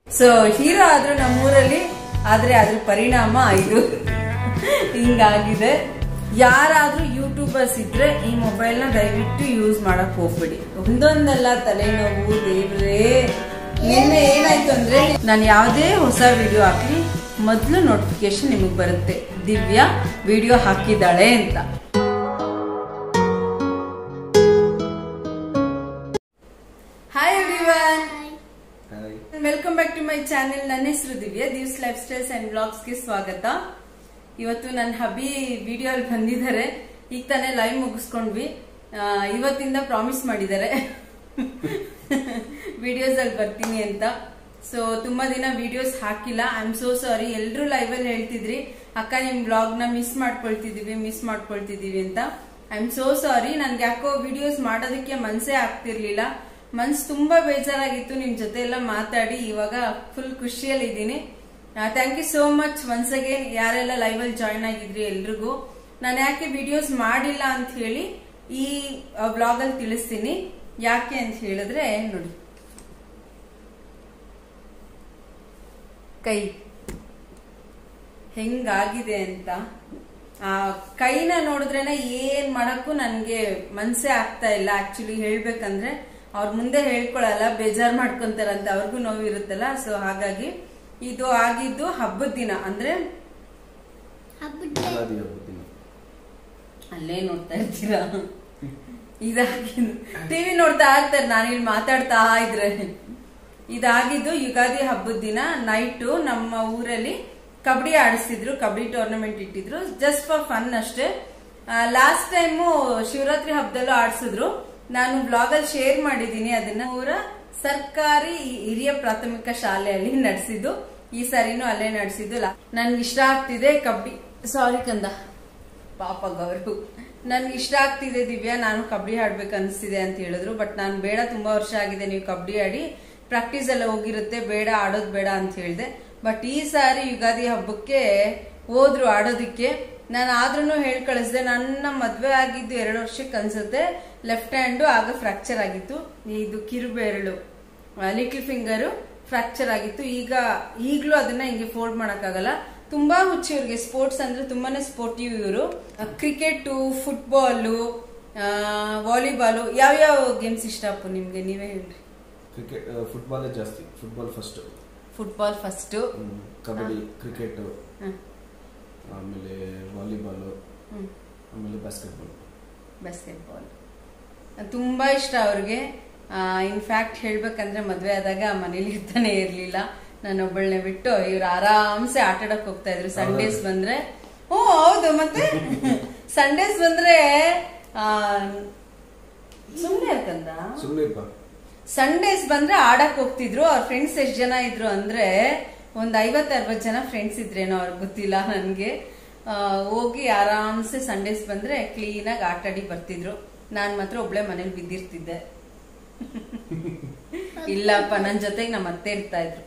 So hero ಆದ್ರೂ ನಮ್ಮೂರಲ್ಲಿ ಆದ್ರೆ ಅದ್ರ ಪರಿಣಾಮ ಇದು ಹಿಂಗಾಗಿದೆ ಯಾರಾದ್ರೂ ಯೂಟ್ಯೂಬರ್ಸ್ ಇದ್ರೆ ಈ ಮೊಬೈಲ್ ನ ದಯವಿಟ್ಟು ಯೂಸ್ ಮಾಡಕ್ ಹೋಗ್ಬೇಡಿ ಒಂದೊಂದಲ್ಲ ತಲೆನೋವು ದೇವ್ರೇ ನಿನ್ನೆ ಏನಾಯ್ತು ಅಂದ್ರೆ ನಾನು ಯಾವುದೇ ಹೊಸ ವಿಡಿಯೋ ಹಾಕ್ಲಿ ಮೊದಲು ನೋಟಿಫಿಕೇಶನ್ ನಿಮಗೆ ಬರುತ್ತೆ ದಿವ್ಯಾ ವಿಡಿಯೋ ಹಾಕಿದ್ದಾಳೆ ಅಂತ hi everyone hi welcome back to my channel ನನ್ನ ಹೆಸರು Divya Divs lifestyles and ಬ್ಲಾಗ್ಸ್ಗೆ ಸ್ವಾಗತ ಇವತ್ತು ನನ್ನ ಹಬಿ ವಿಡಿಯೋ ಅಲ್ಲಿ ಬಂದಿದ್ದಾರೆ ಈಗ ತಾನೇ ಲೈವ್ ಮುಗಿಸ್ಕೊಂಡ್ವಿ ಆ, ಇವತ್ತಿಂದ ಪ್ರಾಮಿಸ್ ಮಾಡಿದ್ದಾರೆ ವಿಡಿಯೋಸ್ ಅಲ್ಲಿ ಬರ್ತೀನಿ ಅಂತ ಸೊ ತುಂಬಾ ದಿನ ವಿಡಿಯೋಸ್ ಹಾಕಿಲ್ಲ ಐ ಆಮ್ ಸೋ ಸಾರಿ ಎಲ್ರು ಲೈವ್ ಅಲ್ಲಿ ಹೇಳ್ತಿದ್ರಿ ಅಕ್ಕ ನಿಮ್ ಬ್ಲಾಗ್ ನ ಮಿಸ್ ಮಾಡ್ಕೊಳ್ತಿದೀವಿ ಮಿಸ್ ಮಾಡ್ಕೊಳ್ತಿದೀವಿ ಅಂತ ಐ ಆಮ್ ಸೋ ಸಾರಿ ನನ್ಗೆ ಯಾಕೋ ವಿಡಿಯೋಸ್ ಮಾಡೋದಕ್ಕೆ ಮನ್ಸೇ ಆಗ್ತಿರ್ಲಿಲ್ಲ ಮನ್ಸ್ ತುಂಬಾ ಬೇಜಾರಾಗಿತ್ತು ನಿಮ್ ಜೊತೆ ಎಲ್ಲ ಮಾತಾಡಿ ಇವಾಗ ಫುಲ್ ಖುಷಿಯಲ್ಲಿ ಇದ್ದೀನಿ thank you so much once again ಯಾರೆಲ್ಲ ಲೈವ್ ಅಲ್ಲಿ ಜಾಯ್ನ್ ಆಗಿದ್ರಿ ಎಲ್ರಿಗೂ ನಾನು ಯಾಕೆ ವಿಡಿಯೋಸ್ ಮಾಡಿಲ್ಲ ಅಂತ ಹೇಳಿ ಈ ಬ್ಲಾಗ್ ಅಲ್ಲಿ ತಿಳಿಸ್ತೀನಿ ಯಾಕೆ ಅಂತ ಹೇಳಿದ್ರೆ ನೋಡಿ ಕೈ ಹೆಂಗಾಗಿದೆ ಅಂತ ಆ ಕೈನ ನೋಡಿದ್ರೇನೆ ಏನ್ ಮಾಡಕ್ಕೂ ನನ್ಗೆ ಮನ್ಸೇ ಆಗ್ತಾ ಇಲ್ಲ ಆಕ್ಚುಲಿ ಹೇಳ್ಬೇಕಂದ್ರೆ ಅವ್ರ ಮುಂದೆ ಹೇಳ್ಕೊಳಲ್ಲ ಬೇಜಾರ್ ಮಾಡ್ಕೊಂತಾರಂತ ಅವ್ರಿಗೂ ನೋವು ಇರುತ್ತಲ್ಲ ಸೊ ಹಾಗಾಗಿ ಇದು ಆಗಿದ್ದು ಹಬ್ಬದ ದಿನ ಅಂದ್ರೆ ಯುಗಾದಿ ಹಬ್ಬದ ದಿನ ಅಲ್ಲೇ ನೋಡ್ತಾ ಇರ್ತೀರಾ ಇದಾಗಿದ್ದು ಟಿವಿ ನೋಡ್ತಾ ಇರ್ತಾರೆ ನಾನು ಇಲ್ಲಿ ಮಾತಾಡ್ತಾ ಇದ್ರೆ ಇದಾಗಿದ್ದು ಯುಗಾದಿ ಹಬ್ಬದ ದಿನ ನೈಟು ನಮ್ಮ ಊರಲ್ಲಿ ಕಬಡ್ಡಿ ಆಡಿಸ್ತಿದ್ರು ಕಬಡ್ಡಿ ಟೂರ್ನಮೆಂಟ್ ಇಟ್ಟಿದ್ರು ಜಸ್ಟ್ ಫಾರ್ ಫನ್ ಅಷ್ಟೇ ಲಾಸ್ಟ್ ಟೈಮು ಶಿವರಾತ್ರಿ ಹಬ್ಬದಲ್ಲೂ ಆಡಿಸಿದ್ರು ನಾನು ಬ್ಲಾಗ್ ಅಲ್ಲಿ ಶೇರ್ ಮಾಡಿದ್ದೀನಿ ಅದನ್ನ ಊರ ಸರ್ಕಾರಿ ಹಿರಿಯ ಪ್ರಾಥಮಿಕ ಶಾಲೆಯಲ್ಲಿ ನಡೆಸಿದ್ದು ಈ ಸಾರಿನೂ ಅಲ್ಲೇ ನಡೆಸಿದ್ದು ನನ್ಗೆ ಇಷ್ಟ ಆಗ್ತಿದೆ ಕಬಡ್ಡಿ ಸಾರಿ ಕಂದ ಪಾಪ ಗೌರವ್ ನನ್ಗೆ ಇಷ್ಟ ಆಗ್ತಿದೆ ದಿವ್ಯಾ ನಾನು ಕಬಡ್ಡಿ ಆಡ್ಬೇಕು ಅನಿಸ್ತಿದೆ ಅಂತ ಹೇಳಿದ್ರು ಬಟ್ ನಾನು ಬೇಡ ತುಂಬಾ ವರ್ಷ ಆಗಿದೆ ನೀವು ಕಬಡ್ಡಿ ಆಡಿ ಪ್ರಾಕ್ಟೀಸ್ ಎಲ್ಲ ಹೋಗಿರುತ್ತೆ ಬೇಡ ಆಡೋದು ಬೇಡ ಅಂತ ಹೇಳಿದೆ ಬಟ್ ಈ ಸಾರಿ ಯುಗಾದಿ ಹಬ್ಬಕ್ಕೆ ಹೋದ್ರು ಆಡೋದಿಕ್ಕೆ ನಾನು ಆದ್ರೂ ಹೇಳ್ ಕಳಿಸ್ದೆ ನನ್ನ ಮದ್ವೆ ಆಗಿದ್ದು ಎರಡು ವರ್ಷಕ್ಕೆ ಅನ್ಸುತ್ತೆ ಲೆಫ್ಟ್ ಹ್ಯಾಂಡು ಆಗ ಫ್ರಾಕ್ಚರ್ ಆಗಿತ್ತು ಇದು ಕಿರುಬೆರಳು ಲಿಟಲ್ ಫಿಂಗರ್ ಫ್ರಾಕ್ಚರ್ ಆಗಿತ್ತು ಈಗ ಈಗಲೂ ಅದನ್ನ ಹಿಂಗೆ ಫೋಲ್ಡ್ ಮಾಡಕ್ಕಾಗಲ್ಲ ತುಂಬಾ ಹುಚ್ಚು ಇವ್ರಿಗೆ ಸ್ಪೋರ್ಟ್ಸ್ ಅಂದ್ರೆ ತುಂಬಾನೇ ಸ್ಪೋರ್ಟಿವ್ ಇವರು ಕ್ರಿಕೆಟ್ ಫುಟ್ಬಾಲು ವಾಲಿಬಾಲು ಯಾವ್ಯಾವ ಗೇಮ್ಸ್ ಇಷ್ಟ ಅಪ್ಪು ನಿಮ್ಗೆ ನೀವೇ ಹೇಳ್ರಿ ಕ್ರಿಕೆಟ್ ಫುಟ್ಬಾಲೇ ಜಾಸ್ತಿ football first football first kabaddi cricket ಆಮೇಲೆ ವಾಲಿಬಾಲು ಆಮೇಲೆ ಬಾಸ್ಕೆಟ್ಬಾಲ್ ಬಾಸ್ಕೆಟ್ಬಾಲ್ ತುಂಬಾ ಇಷ್ಟ ಅವ್ರಿಗೆ ಇನ್ಫ್ಯಾಕ್ಟ್ ಹೇಳ್ಬೇಕಂದ್ರೆ ಮದ್ವೆ ಆದಾಗ ಮನೇಲಿ ಇರ್ತಾನೆ ಇರ್ಲಿಲ್ಲ ನಾನೊಬ್ಬಳನ್ನೇ ಬಿಟ್ಟು ಇವ್ರು ಆರಾಮ್ಸೆ ಆಟ ಆಡಕ್ ಹೋಗ್ತಾ ಇದ್ರು ಸಂಡೇಸ್ ಬಂದ್ರೆ ಹ್ಞೂ ಹೌದು ಮತ್ತೆ ಸಂಡೇಸ್ ಬಂದ್ರೆ ಸುಮ್ಮನೆ ಇರ್ತಂದ ಸುಮ್ಮನೆ ಇಪ್ಪ ಸಂಡೇಸ್ ಬಂದ್ರೆ ಆಡಕ್ ಹೋಗ್ತಿದ್ರು ಅವ್ರ ಫ್ರೆಂಡ್ಸ್ ಎಷ್ಟ್ ಜನ ಇದ್ರು ಅಂದ್ರೆ ಒಂದ್ ಐವತ್ ಅರವತ್ ಜನ ಫ್ರೆಂಡ್ಸ್ ಇದ್ರೇನೋ ಅವ್ರಿಗೆ ಗೊತ್ತಿಲ್ಲ ನನ್ಗೆ ಆ, ಹೋಗಿ ಆರಾಮ್ಸೆ ಸಂಡೇಸ್ ಬಂದ್ರೆ ಕ್ಲೀನ್ ಆಗಿ ಆಟಾಡಿ ಬರ್ತಿದ್ರು ನಾನ್ ಮಾತ್ರ ಒಬ್ಳೆ ಮನೇಲಿ ಬಿದ್ದಿರ್ತಿದ್ದೆ ಇಲ್ಲಪ್ಪ ನನ್ ಜೊತೆಗೆ ನಮ್ಮ ಅತ್ತೆ ಇರ್ತಾ ಇದ್ರು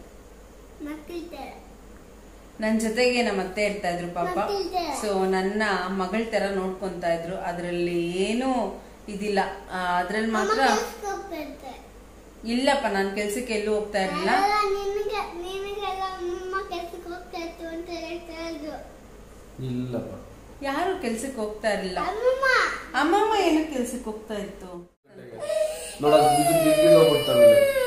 ನನ್ ಜೊತೆಗೆ ನಮ್ಮ ಅತ್ತೆ ಇರ್ತಾ ಇದ್ರು ಪಾಪ ಸೊ ನನ್ನ ಮಗಳ ತರ ನೋಡ್ಕೊಂತಾ ಇದ್ರು ಅದ್ರಲ್ಲಿ ಏನು ಇದಿಲ್ಲ ಅದ್ರಲ್ಲಿ ಮಾತ್ರ ಇಲ್ಲಪ್ಪ ನಾನ್ ಕೆಲ್ಸಕ್ಕೆ ಎಲ್ಲೂ ಹೋಗ್ತಾ ಇರ್ಲಿಲ್ಲ ಇಲ್ಲಪ್ಪ ಯಾರು ಕೆಲ್ಸಕ್ಕೆ ಹೋಗ್ತಾ ಇರ್ಲಿಲ್ಲ ಅಮ್ಮಮ್ಮ ಏನು ಕೆಲ್ಸಕ್ಕೆ ಹೋಗ್ತಾ ಇತ್ತು ನೋಡೋದು ಬಿದ್ದು ಬಿದ್ದು ಹೋಗ್ಬಿಡ್ತಾವೆ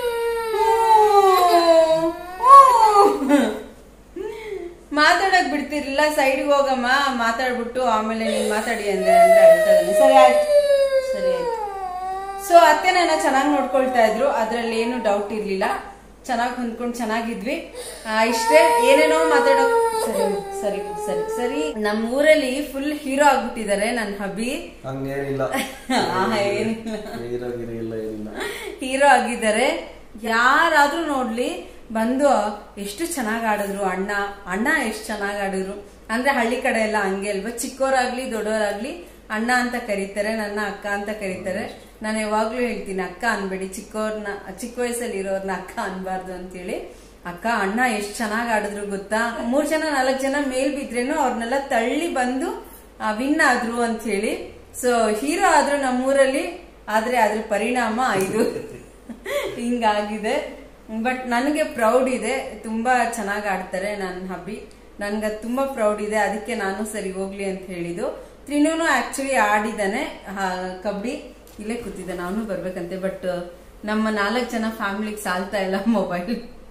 ಮಾತಾಡಕ್ ಬಿಡ್ತಿರ್ಲಿಲ್ಲ ಸೈಡ್ಗೆ ಹೋಗಮ್ಮ ಮಾತಾಡ್ಬಿಟ್ಟು ಆಮೇಲೆ ನೀನ್ ಮಾತಾಡಿ ಅಂದ್ರೆ ಅಂದ್ರೆ ಅಳ್ತಾ ಇದ್ದಾನೆ. ಸರಿ ಆಯ್ತು ಸರಿ ಆಯ್ತು ಸೊ ಅತ್ತೆ ನನ್ನ ಚೆನ್ನಾಗಿ ನೋಡ್ಕೊಳ್ತಾ ಇದ್ರು ಅದ್ರಲ್ಲಿ ಏನು ಡೌಟ್ ಇರ್ಲಿಲ್ಲ ಚೆನ್ನಾಗಿ ಹೊಂದ್ಕೊಂಡು ಚೆನ್ನಾಗಿದ್ವಿ ಆ, ಇಷ್ಟೇ ಏನೇನೋ ಮಾತಾಡೋಕ್ ಸರಿ ಸರಿ ಸರಿ ಸರಿ ನಮ್ಮ ಊರಲ್ಲಿ ಫುಲ್ ಹೀರೋ ಆಗ್ಬಿಟ್ಟಿದ್ದಾರೆ ನನ್ನ ಹಬಿ ಹಂಗೇನಿಲ್ಲ ಆ, ಏನಿಲ್ಲ ಹೀರೋ ಗಿರಿ ಇಲ್ಲ ಏನಿಲ್ಲ ಹೀರೋ ಆಗಿದ್ದಾರೆ ಯಾರಾದ್ರೂ ನೋಡ್ಲಿ ಬಂದು ಎಷ್ಟು ಚೆನ್ನಾಗ್ ಆಡಿದ್ರು ಅಣ್ಣ ಅಣ್ಣ ಎಷ್ಟು ಚೆನ್ನಾಗ್ ಆಡಿದ್ರು ಅಂದ್ರೆ ಹಳ್ಳಿ ಕಡೆ ಎಲ್ಲ ಹಂಗೆ ಅಲ್ವಾ ಚಿಕ್ಕವರಾಗ್ಲಿ ದೊಡ್ಡವರಾಗ್ಲಿ ಅಣ್ಣ ಅಂತ ಕರೀತಾರೆ ನನ್ನ ಅಕ್ಕ ಅಂತ ಕರೀತಾರೆ ನಾನು ಯಾವಾಗ್ಲೂ ಹೇಳ್ತೀನಿ ಅಕ್ಕ ಅನ್ಬೇಡಿ ಚಿಕ್ಕವ್ರನ್ನ ಚಿಕ್ಕ ವಯಸ್ಸಲ್ಲಿ ಇರೋರ್ನ ಅಕ್ಕ ಅನ್ಬಾರ್ದು ಅಂತೇಳಿ ಅಕ್ಕ ಅಣ್ಣ ಎಷ್ಟ್ ಚೆನ್ನಾಗ್ ಆಡಿದ್ರು ಗೊತ್ತಾ ಮೂರ್ ಜನ ನಾಲ್ಕು ಜನ ಮೇಲ್ ಬಿದ್ರೇನು ಅವ್ರನ್ನೆಲ್ಲ ತಳ್ಳಿ ಬಂದು ವಿನ್ ಆದ್ರು ಅಂತ ಹೇಳಿ ಸೊ ಹೀರೋ ಆದ್ರು ನಮ್ಮೂರಲ್ಲಿ ಆದ್ರೆ ಅದ್ರ ಪರಿಣಾಮ ಇದು ಹಿಂಗಾಗಿದೆ ಬಟ್ ನನಗೆ ಪ್ರೌಡ್ ಇದೆ ತುಂಬಾ ಚೆನ್ನಾಗಿ ಆಡ್ತಾರೆ ನನ್ನ ಹಬ್ಬಿ ನನ್ಗೆ ಅದ್ ತುಂಬಾ ಪ್ರೌಡ್ ಇದೆ ಅದಕ್ಕೆ ನಾನು ಸರಿ ಹೋಗ್ಲಿ ಅಂತ ಹೇಳಿದ್ದು ತ್ರಿನೂನು ಆಕ್ಚುಲಿ ಆಡಿದಾನೆ ಆ, ಕಬಡ್ಡಿ ಇಲ್ಲೇ ಕೂತಿದ್ದೆ ನಾನು ಬರ್ಬೇಕಂತೆ ಬಟ್ ನಮ್ಮ ನಾಲ್ಕು ಜನ ಫ್ಯಾಮಿಲಿಗೆ ಸಾಲ್ತಾ ಇಲ್ಲ ಮೊಬೈಲ್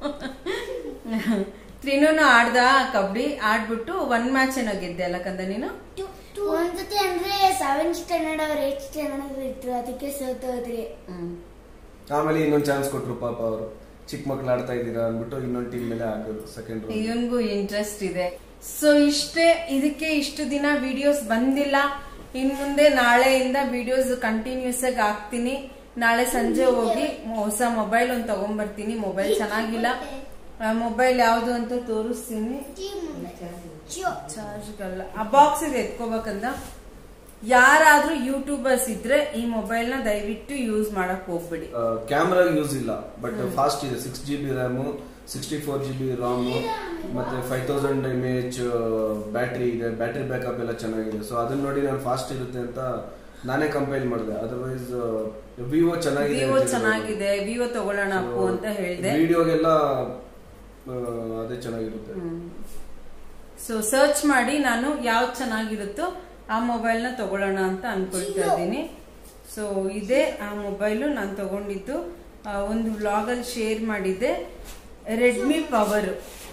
ತ್ರಿನೂನು ಆಡ್ದ ಕಬಡ್ಡಿ ಆಡ್ಬಿಟ್ಟು ಒನ್ ಮ್ಯಾಚ್ ಏನೋ ಗೆದ್ದೆ ಅಲ್ಲ ಕಂದ ನೀನು ಒಂದ್ಸತಿ ಅಂದ್ರೆ ಸೆವೆಂತ್ ಸ್ಟ್ಯಾಂಡರ್ಡ್ ಅವ್ರ ಏಟ್ ಸ್ಟ್ಯಾಂಡರ್ಡ್ ಇದ್ರು ಅದಕ್ಕೆ ಸೋತೋದ್ರಿ ಹ್ಮ್ ಆಮೇಲೆ ಇನ್ನೊಂದ್ ಚಾನ್ಸ್ ಕೊಟ್ರು ಪಾಪ ಅವರು ಚಿಕ್ಕ ಮಕ್ಳು ಆಡ್ತಾ ಇದ್ದೀರಾ ಅಂದ್ಬಿಟ್ಟು ಇನ್ನೊಂದ್ ಟೀಮ್ ಮೇಲೆ ಹಾಕಿದ್ರು ಸೆಕೆಂಡ್ ಇವನ್ಗೂ ಇಂಟ್ರೆಸ್ಟ್ ಇದೆ ಸೊ ಇಷ್ಟೇ ಇದಕ್ಕೆ ಇಷ್ಟು ದಿನ ವಿಡಿಯೋಸ್ ಬಂದಿಲ್ಲ ಇನ್ ಮುಂದೆ ನಾಳೆಯಿಂದ ವಿಡಿಯೋಸ್ ಕಂಟಿನ್ಯೂಸ್ ಆಗಿ ಹಾಕ್ತೀನಿ ನಾಳೆ ಸಂಜೆ ಹೋಗಿ ಹೊಸ ಮೊಬೈಲ್ ಒಂದು ತಗೊಂಡ್ಬರ್ತೀನಿ ಮೊಬೈಲ್ ಚೆನ್ನಾಗಿಲ್ಲ ಮೊಬೈಲ್ ಯಾವ್ದು ಅಂತ ತೋರಿಸ್ತೀನಿ ಚಾರ್ಜ್ಗಲ್ಲ ಆ ಬಾಕ್ಸ್ ಇದೆ ಎತ್ಕೋಬೇಕಂದ ಯಾರಾದ್ರೂ ಯೂಟ್ಯೂಬರ್ಸ್ ಇದ್ರೆ ಈ ಮೊಬೈಲ್ ನ ದಯವಿಟ್ಟು ಯೂಸ್ ಮಾಡಕ್ ಹೋಗ್ಬೇಡಿ ಕ್ಯಾಮ್ರಾ ಯೂಸ್ ಇಲ್ಲ ಬಟ್ ಫಾಸ್ಟ್ ಇದೆ six G B RAM sixty four G B RAM ಮತ್ತೆ five thousand M H battery ಇದೆ ಬ್ಯಾಟ್ರಿ ಬ್ಯಾಕಪ್ ಎಲ್ಲ ಚೆನ್ನಾಗಿದೆ ಸೊ ಅದನ್ನ ನೋಡಿ ನಾನು ಫಾಸ್ಟ್ ಇರುತ್ತೆ ಅಂತ ನಾನೇ ಕಂಪೈಲ್ ಮಾಡಿದೆ ಅದರ್ವೈಸ್ ವಿವೋ ಚೆನ್ನಾಗಿದೆ ವಿವೋ ಚೆನ್ನಾಗಿದೆ ವಿವೋ ತಗೊಳ್ಳೋಣ ಅಪ್ಪು ಅಂತ ಹೇಳಿದೆ ವಿಡಿಯೋಗೆಲ್ಲ ಅದೇ ಚೆನ್ನಾಗಿರುತ್ತೆ ಸೊ ಸರ್ಚ್ ಮಾಡಿ ನಾನು ಯಾವ್ದು ಚೆನ್ನಾಗಿರುತ್ತೋ ಆ ಮೊಬೈಲ್ ನ ತಗೊಳ್ಳೋಣ ಅಂತ ಅನ್ಕೊಳ್ತಾ ಇದ್ದೀನಿ ಸೊ ಇದೇ ಆ ಮೊಬೈಲು ನಾನು ತಗೊಂಡಿದ್ದು ಆ, ಒಂದು ವ್ಲಾಗ್ ಅಲ್ಲಿ ಶೇರ್ ಮಾಡಿದ್ದೆ ರೆಡ್ಮಿ ಪವರ್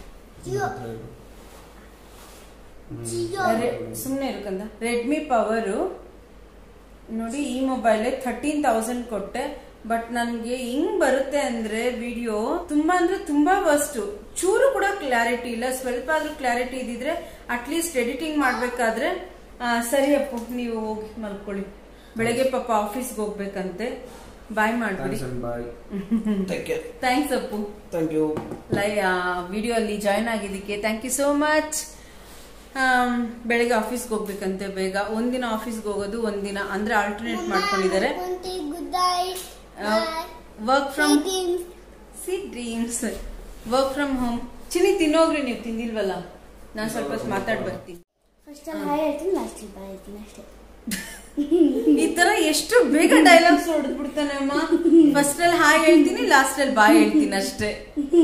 ಸುಮ್ಮನೆ ಇರ್ಕಂದ ರೆಡ್ಮಿ ಪವರ್ ನೋಡಿ ಈ ಮೊಬೈಲ್ ಥರ್ಟೀನ್ ತೌಸಂಡ್ ಕೊಟ್ಟೆ ಬಟ್ ನನ್ಗೆ ಹಿಂಗ್ ಬರುತ್ತೆ ಅಂದ್ರೆ ವಿಡಿಯೋ ತುಂಬಾ ಅಂದ್ರೆ ತುಂಬಾ ವರ್ಸ್ಟ್ ಚೂರು ಕೂಡ ಕ್ಲಾರಿಟಿ ಇಲ್ಲ ಸ್ವಲ್ಪ ಆದ್ರೂ ಕ್ಲಾರಿಟಿ ಇದ್ದಿದ್ರೆ ಅಟ್ಲೀಸ್ಟ್ ಎಡಿಟಿಂಗ್ ಮಾಡ್ಬೇಕಾದ್ರೆ ಆ, ಸರಿ ಅಪ್ಪು ನೀವು ಹೋಗಿ ಮಲ್ಕೊಳ್ಳಿ ಬೆಳಗ್ಗೆ ಪಾಪ ಆಫೀಸ್ಗೆ ಹೋಗ್ಬೇಕಂತೆ ಬಾಯ್ ಮಾಡ್ಬಿಡಿ thanks and bye take care thanks Appu thank you live video ಅಲ್ಲಿ ಜಾಯ್ನ್ ಆಗಿದ್ದಕ್ಕೆ ಥ್ಯಾಂಕ್ ಯು ಸೋ ಮಚ್ ಬೆಳಗ್ಗೆ ಆಫೀಸ್ಗೆ ಹೋಗ್ಬೇಕಂತೆ ಬೇಗ ಒಂದಿನ ಆಫೀಸ್ಗೆ ಹೋಗೋದು ಒಂದಿನ ಅಂದ್ರೆ ಆಲ್ಟರ್ನೇಟ್ ಮಾಡ್ಕೊಂಡಿದ್ದಾರೆ good bye work from C dreams work from home ಚಿನಿ ತಿನ್ನೋಗ್ರಿ ನೀವು ತಿಂದಿಲ್ವಲ್ಲ ನಾನು ಸ್ವಲ್ಪ ಹೊತ್ತು ಮಾತಾಡ್ ಬರ್ತೀನಿ ಫಸ್ಟ್ ಅಲ್ಲಿ ಹಾಯ್ ಹೇಳ್ತೀನಿ ಲಾಸ್ಟ್ ಬಾಯ್ ಹೇಳ್ತೀನಿ ಅಷ್ಟೇ ಈ ತರ ಎಷ್ಟು ಬೇಗ ಡೈಲಾಗ್ಸ್ ಹೊಡೆದ್ಬಿಡ್ತಾನೆ ಅಮ್ಮ ಫಸ್ಟ್ ಅಲ್ಲಿ ಹಾಯ್ ಹೇಳ್ತೀನಿ ಲಾಸ್ಟ್ ಅಲ್ಲಿ ಬಾಯ್ ಹೇಳ್ತೀನಿ ಅಷ್ಟೇ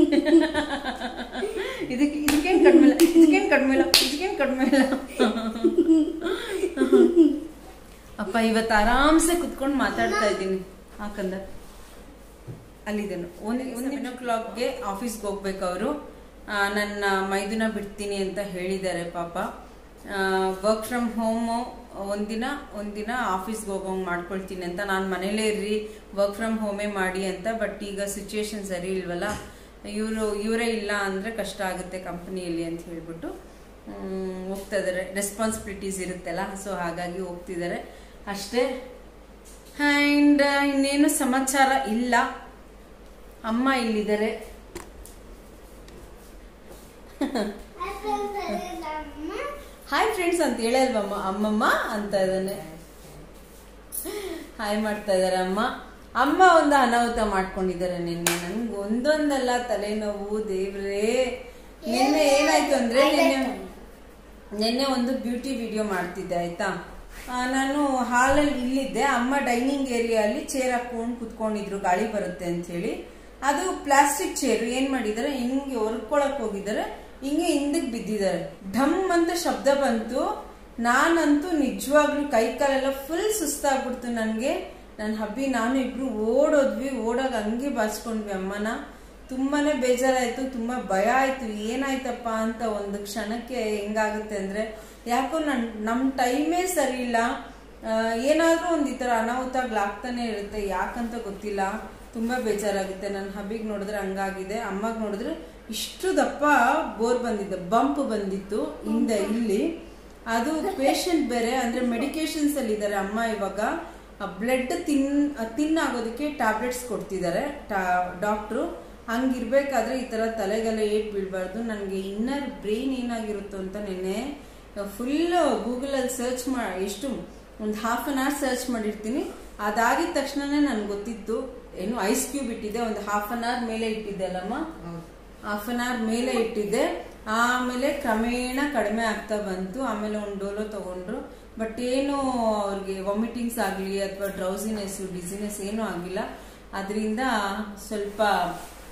ಇದಕ್ಕೆ ಇದಕ್ಕೇನ್ ಕಡಿಮೆ ಇಲ್ಲ ಇದಕ್ಕೇನ್ ಕಡಿಮೆ ಇಲ್ಲ ಇದಕ್ಕೇನ್ ಕಡಿಮೆ ಇಲ್ಲ ಅಪ್ಪ ಇವತ್ತು ಆರಾಮ್ಸೆ ಕುತ್ಕೊಂಡು ಮಾತಾಡ್ತಾ ಇದ್ದೀನಿ ಹಾಕಂದ ಅಲ್ಲಿದ್ದೇನು ಒಂದು ಒಂದು ಸೆವೆನ್ ಓ ಕ್ಲಾಕ್ಗೆ ಆಫೀಸ್ಗೆ ಹೋಗ್ಬೇಕು ಅವರು ನನ್ನ ಮೈದುನ ಬಿಡ್ತೀನಿ ಅಂತ ಹೇಳಿದ್ದಾರೆ ಪಾಪ ವರ್ಕ್ ಫ್ರಮ್ ಹೋಮು ಒಂದಿನ ಒಂದಿನ ಆಫೀಸ್ಗೆ ಹೋಗೋಂಗ್ ಮಾಡ್ಕೊಳ್ತೀನಿ ಅಂತ ನಾನು ಮನೇಲೇ ಇರ್ರಿ ವರ್ಕ್ ಫ್ರಮ್ ಹೋಮೇ ಮಾಡಿ ಅಂತ ಬಟ್ ಈಗ ಸಿಚುವೇಶನ್ ಸರಿ ಇಲ್ವಲ್ಲ ಇವರು ಇವರೇ ಇಲ್ಲ ಅಂದರೆ ಕಷ್ಟ ಆಗುತ್ತೆ ಕಂಪನಿಯಲ್ಲಿ ಅಂತ ಹೇಳ್ಬಿಟ್ಟು ಮ್, ಹೋಗ್ತಾ ಇದ್ದಾರೆ ರೆಸ್ಪಾನ್ಸಿಬಿಲಿಟೀಸ್ ಇರುತ್ತಲ್ಲ ಸೊ ಹಾಗಾಗಿ ಹೋಗ್ತಿದ್ದಾರೆ ಅಷ್ಟೇ ಆ್ಯಂಡ್ ಇನ್ನೇನು ಸಮಾಚಾರ ಇಲ್ಲ ಅಮ್ಮ ಇಲ್ಲಿದ್ದಾರೆ ಹಾಯ್ ಫ್ರೆಂಡ್ಸ್ ಅಂತ ಹೇಳಲ್ವಮ್ಮ ಅಮ್ಮಮ್ಮ ಅಂತ ಇದ್ದಾನೆ ಹಾಯ್ ಮಾಡ್ತಾ ಇದಾರೆ ಅಮ್ಮ ಅಮ್ಮ ಒಂದು ಅನಾಹುತ ಮಾಡ್ಕೊಂಡಿದ್ದಾರೆ ನಿನ್ನೆ ನನ್ಗೆ ಒಂದೊಂದಲ್ಲ ತಲೆನೋವು ದೇವ್ರೇ ನಿನ್ನೆ ಏನಾಯ್ತು ಅಂದ್ರೆ ನಿನ್ನೆ ನಿನ್ನೆ ಒಂದು ಬ್ಯೂಟಿ ವಿಡಿಯೋ ಮಾಡ್ತಿದ್ದೆ ಆಯ್ತಾ ಆ, ನಾನು ಹಾಲಲ್ಲಿ ಇಲ್ಲಿದ್ದೆ ಅಮ್ಮ ಡೈನಿಂಗ್ ಏರಿಯಾಲಿ ಚೇರ್ ಹಾಕೊಂಡು ಕುತ್ಕೊಂಡಿದ್ರು ಗಾಳಿ ಬರುತ್ತೆ ಅಂತ ಹೇಳಿ ಅದು ಪ್ಲಾಸ್ಟಿಕ್ ಚೇರ್ ಏನ್ ಮಾಡಿದಾರೆ ಹಿಂಗೆ ಹೊರ್ಕೊಳಕ್ ಹೋಗಿದ್ದಾರೆ ಹಿಂಗೆ ಹಿಂದಕ್ ಬಿದ್ದಿದ್ದಾರೆ ಢಮ್ ಅಂತ ಶಬ್ದ ಬಂತು ನಾನಂತೂ ನಿಜವಾಗ್ಲೂ ಕೈ ಕಾಲೆಲ್ಲ ಫುಲ್ ಸುಸ್ತಾಗ್ಬಿಡ್ತು ನನ್ಗೆ ನನ್ನ ಹಬ್ಬಿ ನಾನು ಇಬ್ರು ಓಡೋದ್ವಿ ಓಡಾಗ ಹಂಗೆ ಬಾಚ್ಕೊಂಡ್ವಿ ಅಮ್ಮನ ತುಂಬಾನೇ ಬೇಜಾರಾಯ್ತು ತುಂಬಾ ಭಯ ಆಯ್ತು ಏನಾಯ್ತಪ್ಪ ಅಂತ ಒಂದು ಕ್ಷಣಕ್ಕೆ ಹೆಂಗಾಗುತ್ತೆ ಅಂದ್ರೆ ಯಾಕೋ ನನ್ ನಮ್ ಟೈಮೇ ಸರಿ ಇಲ್ಲ ಆ, ಏನಾದ್ರೂ ಒಂದ್ ಈ ತರ ಅನಾಹುತಗಳಾಗ್ತಾನೆ ಇರುತ್ತೆ ಯಾಕಂತ ಗೊತ್ತಿಲ್ಲ ತುಂಬಾ ಬೇಜಾರಾಗುತ್ತೆ ನನ್ನ ಹಬ್ಬಿಗ್ ನೋಡಿದ್ರೆ ಹಂಗಾಗಿದೆ ಅಮ್ಮಗ್ ನೋಡಿದ್ರೆ ಇಷ್ಟು ದಪ್ಪ ಬೋರ್ ಬಂದಿದ್ದ ಬಂಪ್ ಬಂದಿತ್ತು ಹಿಂದೆ ಇಲ್ಲಿ ಅದು ಪೇಷಂಟ್ ಬೇರೆ ಅಂದ್ರೆ ಮೆಡಿಕೇಶನ್ಸ್ ಅಲ್ಲಿ ಇದ್ದಾರೆ ಅಮ್ಮ ಇವಾಗ ಬ್ಲಡ್ ತಿನ್ ತಿನ್ ಆಗೋದಕ್ಕೆ ಟ್ಯಾಬ್ಲೆಟ್ಸ್ ಕೊಡ್ತಿದ್ದಾರೆ ಡಾಕ್ಟ್ರು ಹಂಗಿರ್ಬೇಕಾದ್ರೆ ಈ ತರ ತಲೆಗೆಲ್ಲ ಏಟ್ ಬೀಳ್ಬಾರ್ದು ನನಗೆ ಇನ್ನರ್ ಬ್ರೈನ್ ಏನಾಗಿರುತ್ತೋ ಅಂತ ನೆನ್ನೆ ಫುಲ್ ಗೂಗಲಲ್ಲಿ ಸರ್ಚ್ ಮಾ ಎಷ್ಟು ಒಂದು ಹಾಫ್ ಅನ್ ಅವರ್ ಸರ್ಚ್ ಮಾಡಿರ್ತೀನಿ ಅದಾಗಿದ ತಕ್ಷಣನೇ ನನ್ಗೆ ಗೊತ್ತಿತ್ತು ಏನು ಐಸ್ ಕ್ಯೂಬ್ ಇಟ್ಟಿದ್ದೆ ಒಂದು ಹಾಫ್ ಅನ್ ಅವರ್ ಮೇಲೆ ಇಟ್ಟಿದ್ದೆ ಅಲ್ಲಮ್ಮ ಹಾಫ್ ಅನ್ ಅವರ್ ಮೇಲೆ ಇಟ್ಟಿದ್ದೆ ಆಮೇಲೆ ಕ್ರಮೇಣ ಕಡಿಮೆ ಆಗ್ತಾ ಬಂತು ಆಮೇಲೆ ಒಂದು ಡೋಲೋ ತಗೊಂಡ್ರು ಬಟ್ ಏನು ಅವ್ರಿಗೆ ವಾಮಿಟಿಂಗ್ಸ್ ಆಗಲಿ ಅಥವಾ ಡ್ರೌಸಿನೆಸ್ ಡಿಸಿನೆಸ್ ಏನೂ ಆಗಿಲ್ಲ ಅದರಿಂದ ಸ್ವಲ್ಪ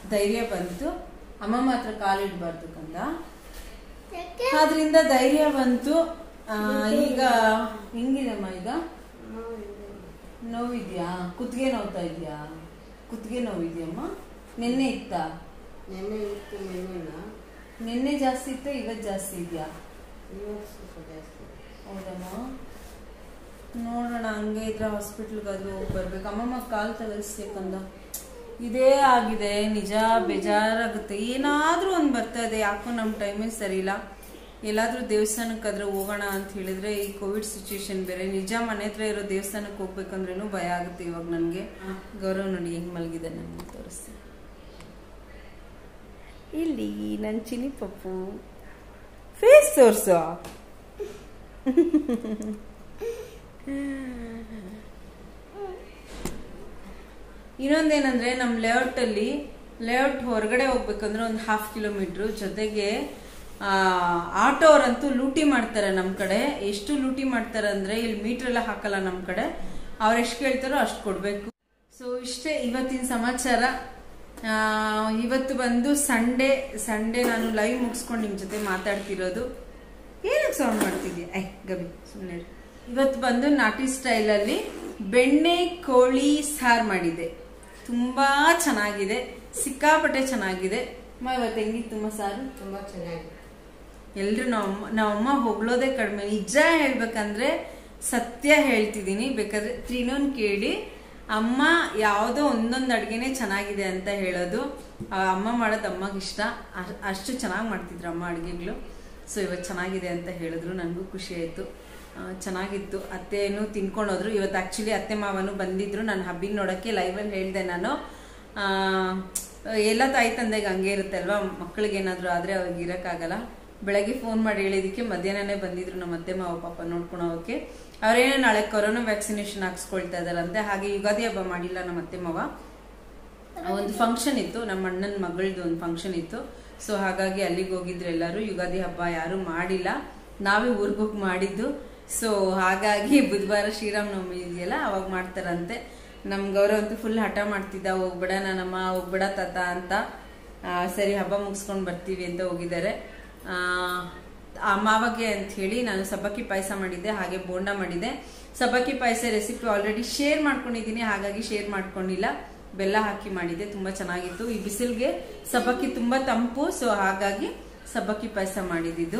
ಧೈರ್ಯ ಬಂತು ಅಮ್ಮಮ್ಮ ಹತ್ರ ಕಾಲಿಡ್ಬಾರ್ದು ಕಂದ ಯಾಕೆ ಆದ್ರಿಂದ ಧೈರ್ಯ ಬಂತು ಆ, ಈಗ ಹೆಂಗಿದಮ್ಮ ಈಗ ನೋವಿದ್ಯಾ ಕುತ್ತಿಗೆ ನೋವ್ತಾ ಇದೆಯಾ ಕುತ್ತಿಗೆ ನೋವಿದ್ಯಮ್ಮ ನಿನ್ನೆ ಇತ್ತಾ ನೆನ್ನೆ ಇತ್ತು ನೆನ್ನೆನ ನಿನ್ನೆ ಜಾಸ್ತಿ ಇತ್ತ ಇವತ್ತು ಜಾಸ್ತಿ ಇದೆಯಾ ಇವತ್ತು ಸ್ವಲ್ಪ ಜಾಸ್ತಿ ಹೌದಮ್ಮ ನೋಡೋಣ ಹಂಗೆ ಇದ್ರೆ ಹಾಸ್ಪಿಟ್ಲ್ಗೆ ಅದು ಹೋಗಿ ಬರ್ಬೇಕು ಅಮ್ಮಮ್ಮ ಕಾಲ್ ತಗಲ್ಸ್ಬೇಕಂದ ಇದೇ ಆಗಿದೆ ನಿಜ ಬೇಜಾರಾಗುತ್ತೆ ಏನಾದ್ರೂ ಒಂದು ಬರ್ತಾ ಇದೆ ಯಾಕೋ ನಮ್ಮ ಟೈಮೇ ಸರಿ ಇಲ್ಲ ಎಲ್ಲಾದ್ರೂ ದೇವಸ್ಥಾನಕ್ಕಾದ್ರೆ ಹೋಗೋಣ ಅಂತ ಹೇಳಿದ್ರೆ ಈ ಕೋವಿಡ್ ಸಿಚುವೇಶನ್ ಬೇರೆ ನಿಜ ಮನೆ ಹತ್ರ ಇರೋ ದೇವಸ್ಥಾನಕ್ಕೆ ಹೋಗ್ಬೇಕಂದ್ರೇನು ಭಯ ಆಗುತ್ತೆ ಇವಾಗ ನನಗೆ ಗೌರವ್ ನೋಡಿ ಹೆಂಗ್ ಮಲಗಿದೆ ನನಗೆ ತೋರಿಸ್ತೀನಿ ಇಲ್ಲಿ ನನ್ನ ಚಿನಿ ಪಪ್ಪು ಫೇಸ್ ತೋರ್ಸು ಇನ್ನೊಂದೇನಂದ್ರೆ ನಮ್ಮ ಲೇಔಟ್ ಅಲ್ಲಿ ಲೇಔಟ್ ಹೊರಗಡೆ ಹೋಗ್ಬೇಕಂದ್ರೆ ಒಂದು ಹಾಫ್ ಕಿಲೋಮೀಟರ್ ಜೊತೆಗೆ ಆ, ಆಟೋ ಅವರಂತೂ ಲೂಟಿ ಮಾಡ್ತಾರೆ ನಮ್ಮ ಕಡೆ ಎಷ್ಟು ಲೂಟಿ ಮಾಡ್ತಾರೆ ಅಂದ್ರೆ ಇಲ್ಲಿ ಮೀಟರ್ ಎಲ್ಲ ಹಾಕಲ್ಲ ನಮ್ಮ ಕಡೆ ಅವ್ರು ಎಷ್ಟು ಕೇಳ್ತಾರೋ ಅಷ್ಟು ಕೊಡ್ಬೇಕು ಸೊ ಇಷ್ಟೇ ಇವತ್ತಿನ ಸಮಾಚಾರ ಆ, ಇವತ್ತು ಬಂದು ಸಂಡೇ ಸಂಡೇ ನಾನು ಲೈವ್ ಮುಗಿಸ್ಕೊಂಡು ನಿಮ್ ಜೊತೆ ಮಾತಾಡ್ತಿರೋದು ಏನಕ್ಕೆ ಸೌಂಡ್ ಮಾಡ್ತಿದ್ಯಾ ಐ ಗಬಿ ಸುಮ್ಮನೆ ಇವತ್ತು ಬಂದು ನಾಟಿ ಸ್ಟೈಲಲ್ಲಿ ಬೆಣ್ಣೆ ಕೋಳಿ ಸಾರು ಮಾಡಿದೆ ತುಂಬಾ ಚೆನ್ನಾಗಿದೆ ಸಿಕ್ಕಾಪಟ್ಟೆ ಚೆನ್ನಾಗಿದೆ ಅಮ್ಮ ಇವತ್ತು ಹೆಂಗಿತ್ತು ಸಾರು ತುಂಬ ಚೆನ್ನಾಗಿದೆ ಎಲ್ರು ನಾವಮ್ಮ ನಾವಮ್ಮ ಹೊಗಳೋದೇ ಕಡಿಮೆ ನಿಜ ಹೇಳ್ಬೇಕಂದ್ರೆ ಸತ್ಯ ಹೇಳ್ತಿದ್ದೀನಿ ಬೇಕಾದ್ರೆ ತ್ರಿನೋನ್ ಕೇಳಿ ಅಮ್ಮ ಯಾವುದೋ ಒಂದೊಂದು ಅಡ್ಗೆನೆ ಚೆನ್ನಾಗಿದೆ ಅಂತ ಹೇಳೋದು ಆ ಅಮ್ಮ ಮಾಡೋದು ಅಮ್ಮಗೆ ಇಷ್ಟ ಅ- ಅಷ್ಟು ಚೆನ್ನಾಗಿ ಮಾಡ್ತಿದ್ರು ಅಮ್ಮ ಅಡುಗೆಗಳು ಸೊ ಇವತ್ತು ಚೆನ್ನಾಗಿದೆ ಅಂತ ಹೇಳಿದ್ರು ನನಗೂ ಖುಷಿ ಆಯಿತು ಚೆನ್ನಾಗಿತ್ತು ಅತ್ತೆನೂ ತಿನ್ಕೊಂಡೋದ್ರು ಇವತ್ತು ಆ್ಯಕ್ಚುಲಿ ಅತ್ತೆ ಮಾವನು ಬಂದಿದ್ರು ನಾನು ಹಬ್ಬಿನ ನೋಡೋಕ್ಕೆ ಲೈವಲ್ಲಿ ಹೇಳಿದೆ ನಾನು ಆ, ಎಲ್ಲ ತಾಯಿ ತಂದೆಗೆ ಹಂಗೆ ಇರುತ್ತೆ ಅಲ್ವಾ ಮಕ್ಕಳಿಗೆ ಏನಾದರೂ ಆದರೆ ಅವ್ರಿಗೆ ಇರೋಕ್ಕಾಗಲ್ಲ ಬೆಳಗ್ಗೆ ಫೋನ್ ಮಾಡಿ ಹೇಳಿದಕ್ಕೆ ಮಧ್ಯಾಹ್ನನೇ ಬಂದಿದ್ರು ನಮ್ಮ ಅತ್ತೆ ಮಾವ ಪಾಪ ನೋಡ್ಕೊಳೋಕೆ ಅವರೇನೋ ನಾಳೆ ಕೊರೋನಾ ವ್ಯಾಕ್ಸಿನೇಷನ್ ಹಾಕ್ಸ್ಕೊಳ್ತಾ ಇದಾರಂತೆ ಹಾಗೆ ಯುಗಾದಿ ಹಬ್ಬ ಮಾಡಿಲ್ಲ ನಮ್ಮ ಅತ್ತೆ ಮಾವ ಒಂದು ಫಂಕ್ಷನ್ ಇತ್ತು ನಮ್ಮ ಅಣ್ಣನ ಮಗಳದು ಒಂದು ಫಂಕ್ಷನ್ ಇತ್ತು ಸೊ ಹಾಗಾಗಿ ಅಲ್ಲಿಗೆ ಹೋಗಿದ್ರು ಎಲ್ಲರೂ ಯುಗಾದಿ ಹಬ್ಬ ಯಾರು ಮಾಡಿಲ್ಲ ನಾವೇ ಊರಿಗೆ ಹೋಗಿ ಮಾಡಿದ್ದು ಸೊ ಹಾಗಾಗಿ ಬುಧವಾರ ಶ್ರೀರಾಮನವಮಿ ಇದೆಯಲ್ಲ ಅವಾಗ ಮಾಡ್ತಾರಂತೆ ನಮ್ ಗೌರವ್ ಅಂತೂ ಫುಲ್ ಹಠ ಮಾಡ್ತಿದ್ದ ಹೋಗ್ಬೇಡ ನಾನಮ್ಮ ಹೋಗ್ಬೇಡ ತಾತ ಅಂತ ಆ, ಸರಿ ಹಬ್ಬ ಮುಗಿಸ್ಕೊಂಡು ಬರ್ತೀವಿ ಅಂತ ಹೋಗಿದ್ದಾರೆ ಆ, ಆ ಮಾವಗೆ ಅಂತ ಹೇಳಿ ನಾನು ಸಬ್ಬಕ್ಕಿ ಪಾಯಸ ಮಾಡಿದ್ದೆ ಹಾಗೆ ಬೋಂಡ ಮಾಡಿದ್ದೆ ಸಬ್ಬಕ್ಕಿ ಪಾಯಸ ರೆಸಿಪಿ ಆಲ್ರೆಡಿ ಶೇರ್ ಮಾಡ್ಕೊಂಡಿದ್ದೀನಿ ಹಾಗಾಗಿ ಶೇರ್ ಮಾಡ್ಕೊಂಡಿಲ್ಲ ಬೆಲ್ಲ ಹಾಕಿ ಮಾಡಿದ್ದೆ ತುಂಬಾ ಚೆನ್ನಾಗಿತ್ತು ಈ ಬಿಸಿಲ್ಗೆ ಸಬ್ಬಕ್ಕಿ ತುಂಬಾ ತಂಪು ಸೊ ಹಾಗಾಗಿ ಸಬ್ಬಕ್ಕಿ ಪಾಯಸ ಮಾಡಿದ್ದು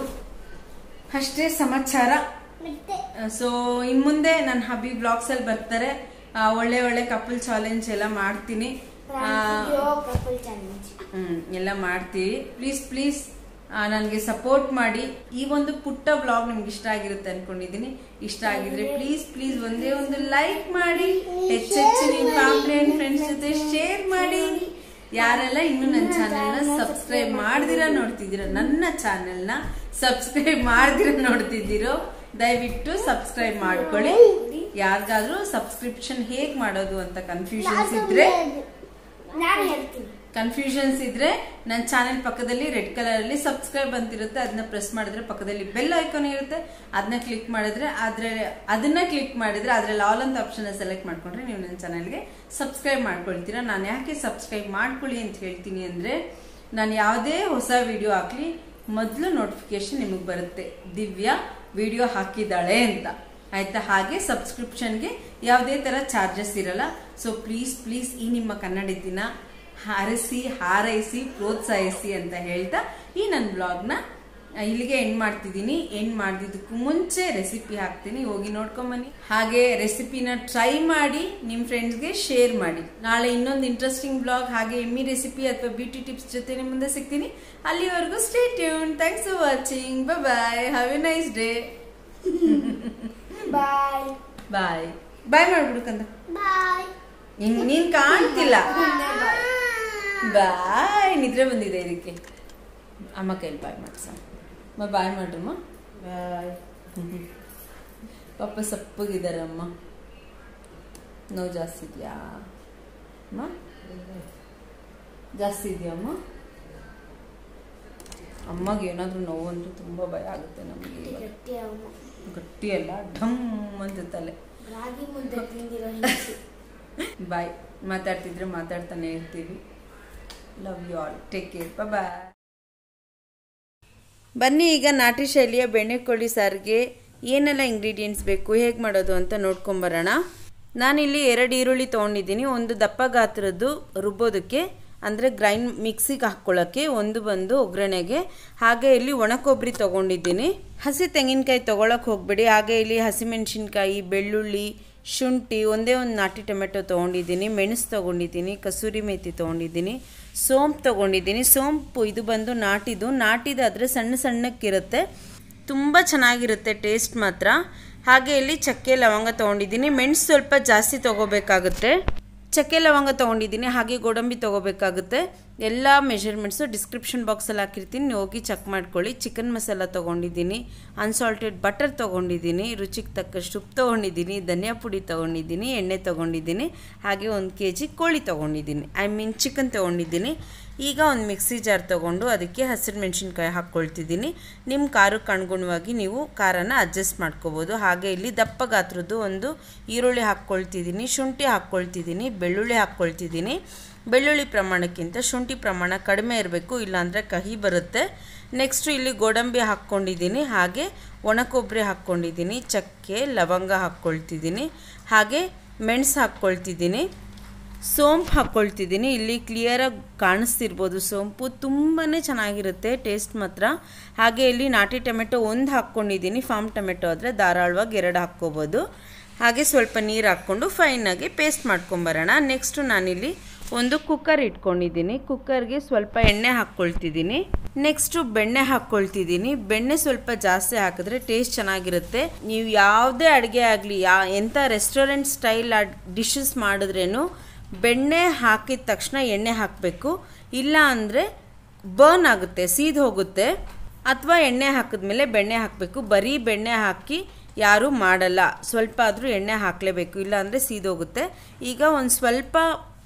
ಅಷ್ಟೇ ಸಮಾಚಾರ ಮತ್ತೆ ಸೊ ಇನ್ ಮುಂದೆ ನನ್ನ ಹಬ್ಬಿ ಬ್ಲಾಗ್ಸ್ ಅಲ್ಲಿ ಬರ್ತಾರೆ ಆ, ಒಳ್ಳೆ ಒಳ್ಳೆ ಕಪಲ್ ಚಾಲೆಂಜ್ ಎಲ್ಲ ಮಾಡ್ತೀನಿ ಆ, ಕಪಲ್ ಚಾಲೆಂಜ್ ಹ್ಮ್ ಎಲ್ಲ ಮಾಡ್ತೀವಿ ಪ್ಲೀಸ್ ಪ್ಲೀಸ್ ನನಗೆ ಸಪೋರ್ಟ್ ಮಾಡಿ ಈ ಒಂದು ಪುಟ್ಟ ಬ್ಲಾಗ್ ನಿಮ್ಗೆ ಇಷ್ಟ ಆಗಿರುತ್ತೆ ಅನ್ಕೊಂಡಿದೀನಿ ಇಷ್ಟ ಆಗಿದ್ರೆ ಪ್ಲೀಸ್ ಪ್ಲೀಸ್ ಒಂದೇ ಒಂದು ಲೈಕ್ ಮಾಡಿ ಹೆಚ್ಚೆಚ್ಚು ನಿಮ್ಮ ಫ್ಯಾಮಿಲಿ ಅಂಡ್ ಫ್ರೆಂಡ್ಸ್ ಜೊತೆ ಶೇರ್ ಮಾಡಿ ಯಾರೆಲ್ಲ ಇನ್ನು ನನ್ನ ಚಾನೆಲ್ನ ಸಬ್ಸ್ಕ್ರೈಬ್ ಮಾಡ್ದಿರ ನೋಡ್ತಿದ್ದೀರೋ ನನ್ನ ಚಾನೆಲ್ನ ಸಬ್ಸ್ಕ್ರೈಬ್ ಮಾಡ್ದಿರ ನೋಡ್ತಿದ್ದೀರೋ ದಯವಿಟ್ಟು ಸಬ್ಸ್ಕ್ರೈಬ್ ಮಾಡ್ಕೊಳ್ಳಿ ಯಾರಿಗಾದ್ರೂ ಸಬ್ಸ್ಕ್ರಿಪ್ಷನ್ ಹೇಗ್ ಮಾಡೋದು ಅಂತ ಕನ್ಫ್ಯೂಷನ್ಸ್ ಇದ್ರೆ ನಾನು ಹೇಳ್ತೀನಿ ಕನ್ಫ್ಯೂಷನ್ಸ್ ಇದ್ರೆ ನನ್ನ ಚಾನೆಲ್ ಪಕ್ಕದಲ್ಲಿ ರೆಡ್ ಕಲರ್ ಅಲ್ಲಿ ಸಬ್ಸ್ಕ್ರೈಬ್ ಅಂತಿರುತ್ತೆ ಅದನ್ನ ಪ್ರೆಸ್ ಮಾಡಿದ್ರೆ ಪಕ್ಕದಲ್ಲಿ ಬೆಲ್ ಐಕಾನ್ ಇರುತ್ತೆ ಅದನ್ನ ಕ್ಲಿಕ್ ಮಾಡಿದ್ರೆ ಅದ್ರ ಅದನ್ನ ಕ್ಲಿಕ್ ಮಾಡಿದ್ರೆ ಅದ್ರಲ್ಲಿ ಆಲ್ ಅಂತ ಆಪ್ಷನ್ ಸೆಲೆಕ್ಟ್ ಮಾಡ್ಕೊಂಡ್ರೆ ನೀವು ನನ್ನ ಚಾನೆಲ್ಗೆ ಸಬ್ಸ್ಕ್ರೈಬ್ ಮಾಡ್ಕೊಳ್ತೀರಾ ನಾನು ಯಾಕೆ ಸಬ್ಸ್ಕ್ರೈಬ್ ಮಾಡ್ಕೊಳ್ಳಿ ಅಂತ ಹೇಳ್ತೀನಿ ಅಂದ್ರೆ ನಾನು ಯಾವುದೇ ಹೊಸ ವಿಡಿಯೋ ಹಾಕ್ಲಿ ಮೊದಲು ನೋಟಿಫಿಕೇಶನ್ ನಿಮಗೆ ಬರುತ್ತೆ ದಿವ್ಯಾ ವಿಡಿಯೋ ಹಾಕಿದ್ದಾಳೆ ಅಂತ ಆಯ್ತಾ ಹಾಗೆ ಸಬ್ಸ್ಕ್ರಿಪ್ಷನ್ಗೆ ಯಾವುದೇ ತರ ಚಾರ್ಜಸ್ ಇರಲ್ಲ ಸೊ ಪ್ಲೀಸ್ ಪ್ಲೀಸ್ ಈ ನಿಮ್ಮ ಕನ್ನಡತಿನ ಹಾರಿಸಿ ಹಾರೈಸಿ ಪ್ರೋತ್ಸಾಹಿಸಿ ಅಂತ ಹೇಳ್ತಾ ಈ ನನ್ನ ಬ್ಲಾಗ್ನ ಇಲ್ಲಿಗೆ ಎಂಡ್ ಮಾಡ್ತಿದ್ದೀನಿ ಎಂಡ್ ಮಾಡ್ದಿದ್ದಕ್ಕೂ ಮುಂಚೆ ರೆಸಿಪಿ ಹಾಕ್ತೀನಿ ಹೋಗಿ ನೋಡ್ಕೊಂಬನ್ನಿ ಹಾಗೆ ರೆಸಿಪಿನ ಟ್ರೈ ಮಾಡಿ ನಿಮ್ಮ ಫ್ರೆಂಡ್ಸ್ಗೆ ಶೇರ್ ಮಾಡಿ ನಾಳೆ ಇನ್ನೊಂದು ಇಂಟ್ರೆಸ್ಟಿಂಗ್ ಬ್ಲಾಗ್ ಹಾಗೆ ಎಮ್ಮಿ ರೆಸಿಪಿ ಅಥವಾ ಬ್ಯೂಟಿ ಟಿಪ್ಸ್ ಜೊತೆ ನಿಮ್ಮ ಮುಂದೆ ಸಿಗ್ತೀನಿ ಅಲ್ಲಿವರೆಗೂ stay tune thanks for watching bye have a nice day bye bye bye ಮಾಡ್ಬಿಡುಕಂದ ಬಾಯ್ ನೀನ್ ನೀನ್ ಕಾಣ್ತಿಲ್ಲ ಬಾಯ್ ನಿದ್ರೆ ಬಂದಿದೆ ಇದಕ್ಕೆ ಅಮ್ಮ ಕೈಲಿ ಬಾಯ್ ಮಾಡ್ಸ ಅಮ್ಮ ಬಾಯ್ ಮಾಡ್ರಮ್ಮ ಬಾಯ್ ಪಾಪ ಸಪ್ಪಗಿದ್ದಾರೆ ಅಮ್ಮ ನೋವು ಜಾಸ್ತಿ ಇದೆಯಾ ಅಮ್ಮ ಜಾಸ್ತಿ ಇದೆಯಾ ಅಮ್ಮ ಅಮ್ಮಗೆ ಏನಾದ್ರೂ ನೋವು ಅಂದ್ರೆ ತುಂಬಾ ಭಯ ಆಗುತ್ತೆ ನಮಗೆ ಇವಾಗ. ಗಟ್ಟಿ ಅವನು ಗಟ್ಟಿ ಅಲ್ಲ ಢಮ್ ಅಂತ ತಲೆ ರಾಗಿ ಮುದ್ದೆ ತಿಂದಿರೋ ಹಿಂಸೆ ಬಾಯ್ ಮಾತಾಡ್ತಿದ್ರೆ ಮಾತಾಡ್ತಾನೆ ಇರ್ತೀವಿ love you all take care bye ಬನ್ನಿ ಈಗ ನಾಟಿ ಶೈಲಿಯ ಬೆಣ್ಣೆಕೋಳಿ ಸಾರಿಗೆ ಏನೆಲ್ಲ ಇಂಗ್ರೀಡಿಯೆಂಟ್ಸ್ ಬೇಕು ಹೇಗೆ ಮಾಡೋದು ಅಂತ ನೋಡ್ಕೊಂಬರೋಣ ನಾನಿಲ್ಲಿ ಎರಡು ಈರುಳ್ಳಿ ತೊಗೊಂಡಿದ್ದೀನಿ ಒಂದು ದಪ್ಪ ಗಾತ್ರದ್ದು ರುಬ್ಬೋದಕ್ಕೆ ಅಂದರೆ ಗ್ರೈಂಡ್ ಮಿಕ್ಸಿಗೆ ಹಾಕ್ಕೊಳ್ಳೋಕ್ಕೆ ಒಂದು ಬಂದು ಒಗ್ಗರಣೆಗೆ ಹಾಗೆ ಇಲ್ಲಿ ಒಣ ಕೊಬ್ಬರಿ ತೊಗೊಂಡಿದ್ದೀನಿ ಹಸಿ ತೆಂಗಿನಕಾಯಿ ತೊಗೊಳಕ್ಕೆ ಹೋಗಬೇಡಿ ಹಾಗೆ ಇಲ್ಲಿ ಹಸಿಮೆಣಸಿನ್ಕಾಯಿ ಬೆಳ್ಳುಳ್ಳಿ ಶುಂಠಿ ಒಂದೇ ಒಂದು ನಾಟಿ ಟೊಮೆಟೊ ತೊಗೊಂಡಿದ್ದೀನಿ ಮೆಣಸು ತೊಗೊಂಡಿದ್ದೀನಿ ಕಸೂರಿ ಮೇಥಿ ತೊಗೊಂಡಿದ್ದೀನಿ ಸೋಂಪು ತೊಗೊಂಡಿದ್ದೀನಿ ಸೋಂಪು ಇದು ಬಂದು ನಾಟಿದು ನಾಟಿದಾದರೆ ಸಣ್ಣ ಸಣ್ಣಕ್ಕಿರುತ್ತೆ ತುಂಬ ಚೆನ್ನಾಗಿರುತ್ತೆ ಟೇಸ್ಟ್ ಮಾತ್ರ ಹಾಗೆ ಇಲ್ಲಿ ಚಕ್ಕೆ ಲವಂಗ ತೊಗೊಂಡಿದ್ದೀನಿ ಮೆಣಸು ಸ್ವಲ್ಪ ಜಾಸ್ತಿ ತೊಗೋಬೇಕಾಗುತ್ತೆ ಚಕ್ಕೆ ಲವಂಗ ತೊಗೊಂಡಿದ್ದೀನಿ ಹಾಗೆ ಗೋಡಂಬಿ ತೊಗೋಬೇಕಾಗುತ್ತೆ ಎಲ್ಲ ಮೆಷರ್ಮೆಂಟ್ಸು ಡಿಸ್ಕ್ರಿಪ್ಷನ್ ಬಾಕ್ಸಲ್ಲಿ ಹಾಕಿರ್ತೀನಿ ನೀವು ಹೋಗಿ ಚೆಕ್ ಮಾಡ್ಕೊಳ್ಳಿ ಚಿಕನ್ ಮಸಾಲ ತೊಗೊಂಡಿದ್ದೀನಿ ಅನ್ಸಾಲ್ಟೆಡ್ ಬಟರ್ ತೊಗೊಂಡಿದ್ದೀನಿ ರುಚಿಗೆ ತಕ್ಕಷ್ಟು ಉಪ್ಪು ತೊಗೊಂಡಿದ್ದೀನಿ ಧನಿಯಾ ಪುಡಿ ತೊಗೊಂಡಿದ್ದೀನಿ ಎಣ್ಣೆ ತೊಗೊಂಡಿದ್ದೀನಿ ಹಾಗೆ ಒಂದು ಕೆ ಜಿ ಕೋಳಿ ತೊಗೊಂಡಿದ್ದೀನಿ ಐ ಮೀನ್ ಚಿಕನ್ ತೊಗೊಂಡಿದ್ದೀನಿ ಈಗ ಒಂದು ಮಿಕ್ಸಿ ಜಾರ್ ತೊಗೊಂಡು ಅದಕ್ಕೆ ಹಸಿರು ಮೆಣಸಿನ್ಕಾಯಿ ಹಾಕ್ಕೊಳ್ತಿದ್ದೀನಿ ನಿಮ್ಮ ಖಾರಕ್ಕೆ ಅನುಗುಣವಾಗಿ ನೀವು ಖಾರನ ಅಡ್ಜಸ್ಟ್ ಮಾಡ್ಕೋಬೋದು ಹಾಗೆ ಇಲ್ಲಿ ದಪ್ಪ ಗಾತ್ರದ್ದು ಒಂದು ಈರುಳ್ಳಿ ಹಾಕ್ಕೊಳ್ತಿದ್ದೀನಿ ಶುಂಠಿ ಹಾಕ್ಕೊಳ್ತಿದ್ದೀನಿ ಬೆಳ್ಳುಳ್ಳಿ ಹಾಕ್ಕೊಳ್ತಿದ್ದೀನಿ ಬೆಳ್ಳುಳ್ಳಿ ಪ್ರಮಾಣಕ್ಕಿಂತ ಶುಂಠಿ ಪ್ರಮಾಣ ಕಡಿಮೆ ಇರಬೇಕು ಇಲ್ಲಾಂದರೆ ಕಹಿ ಬರುತ್ತೆ ನೆಕ್ಸ್ಟು ಇಲ್ಲಿ ಗೋಡಂಬಿ ಹಾಕ್ಕೊಂಡಿದ್ದೀನಿ ಹಾಗೆ ಒಣ ಕೊಬ್ಬರಿ ಹಾಕ್ಕೊಂಡಿದ್ದೀನಿ ಚಕ್ಕೆ ಲವಂಗ ಹಾಕ್ಕೊಳ್ತಿದ್ದೀನಿ ಹಾಗೆ ಮೆಣಸು ಹಾಕ್ಕೊಳ್ತಿದ್ದೀನಿ ಸೋಂಪು ಹಾಕ್ಕೊಳ್ತಿದ್ದೀನಿ ಇಲ್ಲಿ ಕ್ಲಿಯರಾಗಿ ಕಾಣಿಸ್ತಿರ್ಬೋದು ಸೋಂಪು ತುಂಬಾ ಚೆನ್ನಾಗಿರುತ್ತೆ ಟೇಸ್ಟ್ ಮಾತ್ರ ಹಾಗೆ ಇಲ್ಲಿ ನಾಟಿ ಟೊಮೆಟೊ ಒಂದು ಹಾಕ್ಕೊಂಡಿದ್ದೀನಿ ಫಾರ್ಮ್ ಟೊಮೆಟೊ ಆದರೆ ಧಾರಾಳವಾಗಿ ಎರಡು ಹಾಕ್ಕೋಬೋದು ಹಾಗೆ ಸ್ವಲ್ಪ ನೀರು ಹಾಕ್ಕೊಂಡು ಫೈನಾಗಿ ಪೇಸ್ಟ್ ಮಾಡ್ಕೊಂಬರೋಣ ನೆಕ್ಸ್ಟು ನಾನಿಲ್ಲಿ ಒಂದು ಕುಕ್ಕರ್ ಇಟ್ಕೊಂಡಿದ್ದೀನಿ ಕುಕ್ಕರ್ಗೆ ಸ್ವಲ್ಪ ಎಣ್ಣೆ ಹಾಕ್ಕೊಳ್ತಿದ್ದೀನಿ ನೆಕ್ಸ್ಟು ಬೆಣ್ಣೆ ಹಾಕ್ಕೊಳ್ತಿದ್ದೀನಿ ಬೆಣ್ಣೆ ಸ್ವಲ್ಪ ಜಾಸ್ತಿ ಹಾಕಿದ್ರೆ ಟೇಸ್ಟ್ ಚೆನ್ನಾಗಿರುತ್ತೆ ನೀವು ಯಾವುದೇ ಅಡುಗೆ ಆಗಲಿ ಯಾ ಎಂಥ ರೆಸ್ಟೋರೆಂಟ್ ಸ್ಟೈಲ್ ಡಿಶಸ್ ಮಾಡಿದ್ರೇನು ಬೆಣ್ಣೆ ಹಾಕಿದ ತಕ್ಷಣ ಎಣ್ಣೆ ಹಾಕಬೇಕು ಇಲ್ಲ ಅಂದರೆ ಬರ್ನ್ ಆಗುತ್ತೆ ಸೀದ್ ಹೋಗುತ್ತೆ ಅಥವಾ ಎಣ್ಣೆ ಹಾಕಿದ್ಮೇಲೆ ಬೆಣ್ಣೆ ಹಾಕಬೇಕು ಬರೀ ಬೆಣ್ಣೆ ಹಾಕಿ ಯಾರೂ ಮಾಡಲ್ಲ ಸ್ವಲ್ಪ ಆದರೂ ಎಣ್ಣೆ ಹಾಕಲೇಬೇಕು ಇಲ್ಲ ಅಂದರೆ ಸೀದೋಗುತ್ತೆ ಈಗ ಒಂದು ಸ್ವಲ್ಪ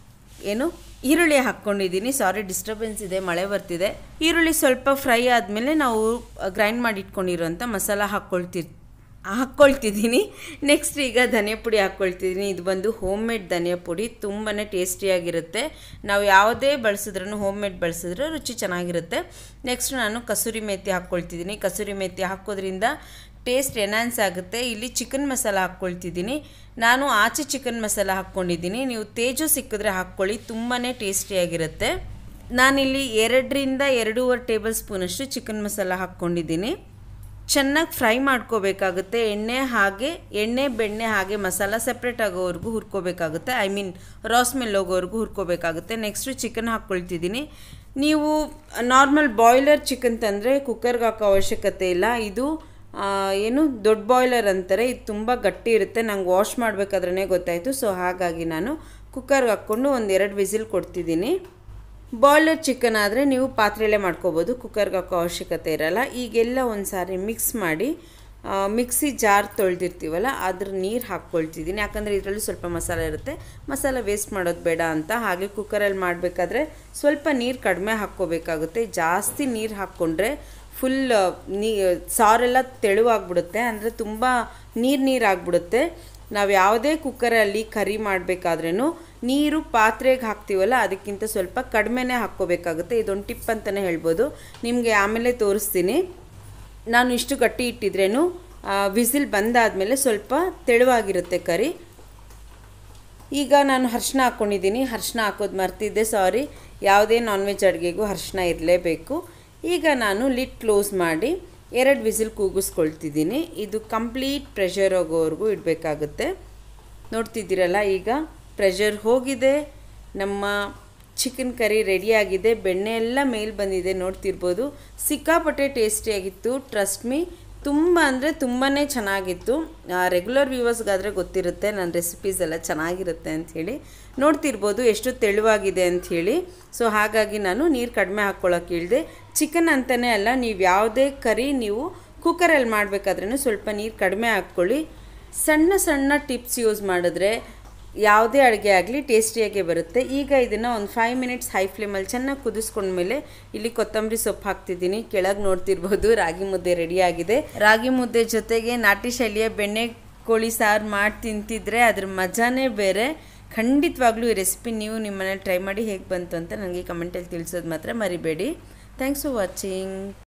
ಏನು ಈರುಳ್ಳಿ ಹಾಕ್ಕೊಂಡಿದ್ದೀನಿ ಸಾರಿ ಡಿಸ್ಟರ್ಬೆನ್ಸ್ ಇದೆ ಮಳೆ ಬರ್ತಿದೆ ಈರುಳ್ಳಿ ಸ್ವಲ್ಪ ಫ್ರೈ ಆದಮೇಲೆ ನಾವು ಗ್ರೈಂಡ್ ಮಾಡಿ ಇಟ್ಕೊಂಡಿರೋಂಥ ಮಸಾಲ ಹಾಕ್ಕೊಳ್ತಿರ್ ಹಾಕ್ಕೊಳ್ತಿದ್ದೀನಿ ನೆಕ್ಸ್ಟ್ ಈಗ ಧನಿಯಾ ಪುಡಿ ಹಾಕ್ಕೊಳ್ತಿದ್ದೀನಿ ಇದು ಬಂದು ಹೋಮ್ ಮೇಡ್ ಧನಿಯಾ ಪುಡಿ ತುಂಬಾ ಟೇಸ್ಟಿಯಾಗಿರುತ್ತೆ ನಾವು ಯಾವುದೇ ಬಳಸಿದ್ರೂ ಹೋಮ್ ಮೇಡ್ ಬಳಸಿದ್ರೆ ರುಚಿ ಚೆನ್ನಾಗಿರುತ್ತೆ ನೆಕ್ಸ್ಟ್ ನಾನು ಕಸೂರಿ ಮೇಥಿ ಹಾಕ್ಕೊಳ್ತಿದ್ದೀನಿ ಕಸೂರಿ ಮೇಥಿ ಹಾಕೋದ್ರಿಂದ ಟೇಸ್ಟ್ ಎನ್ಹಾನ್ಸ್ ಆಗುತ್ತೆ ಇಲ್ಲಿ ಚಿಕನ್ ಮಸಾಲ ಹಾಕ್ಕೊಳ್ತಿದ್ದೀನಿ ನಾನು ಆಚೆ ಚಿಕನ್ ಮಸಾಲ ಹಾಕ್ಕೊಂಡಿದ್ದೀನಿ ನೀವು ತೇಜು ಸಿಕ್ಕಿದ್ರೆ ಹಾಕ್ಕೊಳ್ಳಿ ತುಂಬಾ ಟೇಸ್ಟಿಯಾಗಿರುತ್ತೆ ನಾನಿಲ್ಲಿ ಎರಡರಿಂದ ಎರಡೂವರೆ ಟೇಬಲ್ ಸ್ಪೂನಷ್ಟು ಚಿಕನ್ ಮಸಾಲ ಹಾಕ್ಕೊಂಡಿದ್ದೀನಿ ಚೆನ್ನಾಗಿ ಫ್ರೈ ಮಾಡ್ಕೋಬೇಕಾಗುತ್ತೆ ಎಣ್ಣೆ ಹಾಗೆ ಎಣ್ಣೆ ಬೆಣ್ಣೆ ಹಾಗೆ ಮಸಾಲ ಸಪ್ರೇಟ್ ಆಗೋವರೆಗೂ ಹುರ್ಕೋಬೇಕಾಗುತ್ತೆ ಐ ಮೀನ್ ರಾಸ್ ಮೇಲೆ ಹೋಗೋವರೆಗೂ ಹುರ್ಕೋಬೇಕಾಗುತ್ತೆ ನೆಕ್ಸ್ಟು ಚಿಕನ್ ಹಾಕ್ಕೊಳ್ತಿದ್ದೀನಿ ನೀವು ನಾರ್ಮಲ್ ಬಾಯ್ಲರ್ ಚಿಕನ್ ತಂದರೆ ಕುಕ್ಕರ್ಗೆ ಹಾಕೋ ಅವಶ್ಯಕತೆ ಇಲ್ಲ ಇದು ಆ, ಏನು ದೊಡ್ಡ ಬಾಯ್ಲರ್ ಅಂತಾರೆ ಇದು ತುಂಬ ಗಟ್ಟಿ ಇರುತ್ತೆ ನಂಗೆ ವಾಶ್ ಮಾಡಬೇಕಾದ್ರೇ ಗೊತ್ತಾಯಿತು ಸೊ ಹಾಗಾಗಿ ನಾನು ಕುಕ್ಕರ್ಗೆ ಹಾಕ್ಕೊಂಡು ಒಂದು ಎರಡು ವಿಸಿಲ್ ಕೊಡ್ತಿದ್ದೀನಿ ಬಾಯ್ಲರ್ ಚಿಕನ್ ಆದರೆ ನೀವು ಪಾತ್ರೆಯಲ್ಲೇ ಮಾಡ್ಕೋಬೋದು ಕುಕ್ಕರ್ಗೆ ಹಾಕೋ ಅವಶ್ಯಕತೆ ಇರಲ್ಲ ಈಗೆಲ್ಲ ಒಂದು ಸಾರಿ ಮಿಕ್ಸ್ ಮಾಡಿ ಆ, ಮಿಕ್ಸಿ ಜಾರ್ ತೊಳೆದಿರ್ತೀವಲ್ಲ ಅದ್ರ ನೀರು ಹಾಕ್ಕೊಳ್ತಿದ್ದೀನಿ ಯಾಕಂದರೆ ಇದರಲ್ಲಿ ಸ್ವಲ್ಪ ಮಸಾಲೆ ಇರುತ್ತೆ ಮಸಾಲೆ ವೇಸ್ಟ್ ಮಾಡೋದು ಬೇಡ ಅಂತ ಹಾಗೆ ಕುಕ್ಕರಲ್ಲಿ ಮಾಡಬೇಕಾದ್ರೆ ಸ್ವಲ್ಪ ನೀರು ಕಡಿಮೆ ಹಾಕ್ಕೋಬೇಕಾಗುತ್ತೆ ಜಾಸ್ತಿ ನೀರು ಹಾಕ್ಕೊಂಡ್ರೆ ಫುಲ್ ನೀ ಸಾರೆಲ್ಲ ತೆಳುವಾಗ್ಬಿಡುತ್ತೆ ಅಂದರೆ ತುಂಬ ನೀರು ನೀರು ಆಗಿಬಿಡುತ್ತೆ ನಾವು ಯಾವುದೇ ಕುಕ್ಕರಲ್ಲಿ ಕರಿ ಮಾಡಬೇಕಾದ್ರೂ ನೀರು ಪಾತ್ರೆಗೆ ಹಾಕ್ತೀವಲ್ಲ ಅದಕ್ಕಿಂತ ಸ್ವಲ್ಪ ಕಡಿಮೆನೇ ಹಾಕ್ಕೋಬೇಕಾಗುತ್ತೆ ಇದೊಂದು ಟಿಪ್ ಅಂತಲೇ ಹೇಳ್ಬೋದು ನಿಮಗೆ ಆಮೇಲೆ ತೋರಿಸ್ತೀನಿ ನಾನು ಇಷ್ಟು ಗಟ್ಟಿ ಇಟ್ಟಿದ್ರೇನು ವಿಸಿಲ್ ಬಂದಾದಮೇಲೆ ಸ್ವಲ್ಪ ತೆಳುವಾಗಿರುತ್ತೆ ಕರಿ ಈಗ ನಾನು ಅರ್ಶಿನ ಹಾಕ್ಕೊಂಡಿದ್ದೀನಿ ಅರ್ಶಿನ ಹಾಕೋದು ಮರ್ತಿದ್ದೆ ಸಾರಿ ಯಾವುದೇ ನಾನ್ ವೆಜ್ ಅಡುಗೆಗೂ ಅರ್ಶಿನ ಇರಲೇಬೇಕು ಈಗ ನಾನು ಲಿಡ್ ಕ್ಲೋಸ್ ಮಾಡಿ ಎರಡು ವಿಸಿಲ್ ಕೂಗಿಸ್ಕೊಳ್ತಿದ್ದೀನಿ ಇದು ಕಂಪ್ಲೀಟ್ ಪ್ರೆಷರ್ ಹೋಗೋವರೆಗೂ ಇಡಬೇಕಾಗುತ್ತೆ ನೋಡ್ತಿದ್ದೀರಲ್ಲ ಈಗ ಪ್ರೆಷರ್ ಹೋಗಿದೆ ನಮ್ಮ ಚಿಕನ್ ಕರಿ ರೆಡಿಯಾಗಿದೆ ಬೆಣ್ಣೆ ಎಲ್ಲ ಮೇಲೆ ಬಂದಿದೆ ನೋಡ್ತಿರ್ಬೋದು ಸಿಕ್ಕಾಪಟ್ಟೆ ಟೇಸ್ಟಿಯಾಗಿತ್ತು ಟ್ರಸ್ಟ್ ಮೀ ತುಂಬ ಅಂದರೆ ತುಂಬಾ ಚೆನ್ನಾಗಿತ್ತು ರೆಗ್ಯುಲರ್ ವ್ಯೂವರ್ಸ್ಗಾದರೆ ಗೊತ್ತಿರುತ್ತೆ ನನ್ನ ರೆಸಿಪೀಸ್ ಎಲ್ಲ ಚೆನ್ನಾಗಿರುತ್ತೆ ಅಂಥೇಳಿ ನೋಡ್ತಿರ್ಬೋದು ಎಷ್ಟು ತೆಳುವಾಗಿದೆ ಅಂಥೇಳಿ ಸೊ ಹಾಗಾಗಿ ನಾನು ನೀರು ಕಡಿಮೆ ಹಾಕ್ಕೊಳ್ಳೋಕೆ ಇಳಿದೆ ಚಿಕನ್ ಅಂತಲೇ ಅಲ್ಲ ನೀವು ಯಾವುದೇ ಕರಿ ನೀವು ಕುಕ್ಕರಲ್ಲಿ ಮಾಡಬೇಕಾದ್ರೂ ಸ್ವಲ್ಪ ನೀರು ಕಡಿಮೆ ಹಾಕ್ಕೊಳ್ಳಿ ಸಣ್ಣ ಸಣ್ಣ ಟಿಪ್ಸ್ ಯೂಸ್ ಮಾಡಿದ್ರೆ ಯಾವುದೇ ಅಡುಗೆ ಆಗಲಿ ಟೇಸ್ಟಿಯಾಗೇ ಬರುತ್ತೆ ಈಗ ಇದನ್ನು ಒಂದು ಫೈವ್ ಮಿನಿಟ್ಸ್ ಹೈ ಫ್ಲೇಮಲ್ಲಿ ಚೆನ್ನಾಗಿ ಕುದಿಸ್ಕೊಂಡ್ಮೇಲೆ ಇಲ್ಲಿ ಕೊತ್ತಂಬರಿ ಸೊಪ್ಪು ಹಾಕ್ತಿದ್ದೀನಿ ಕೆಳಗೆ ನೋಡ್ತಿರ್ಬೋದು ರಾಗಿ ಮುದ್ದೆ ರೆಡಿಯಾಗಿದೆ ರಾಗಿ ಮುದ್ದೆ ಜೊತೆಗೆ ನಾಟಿ ಶೈಲಿಯ ಬೆಣ್ಣೆ ಕೋಳಿ ಸಾರು ಮಾಡಿ ತಿಂತಿದ್ರೆ ಅದ್ರ ಮಜಾನೇ ಬೇರೆ ಖಂಡಿತವಾಗ್ಲೂ ಈ ರೆಸಿಪಿ ನೀವು ನಿಮ್ಮ ಮನೇಲಿ ಟ್ರೈ ಮಾಡಿ ಹೇಗೆ ಬಂತು ಅಂತ ನನಗೆ ಕಮೆಂಟಲ್ಲಿ ತಿಳಿಸೋದು ಮಾತ್ರ ಮರಿಬೇಡಿ ಥ್ಯಾಂಕ್ಸ್ ಫಾರ್ ವಾಚಿಂಗ್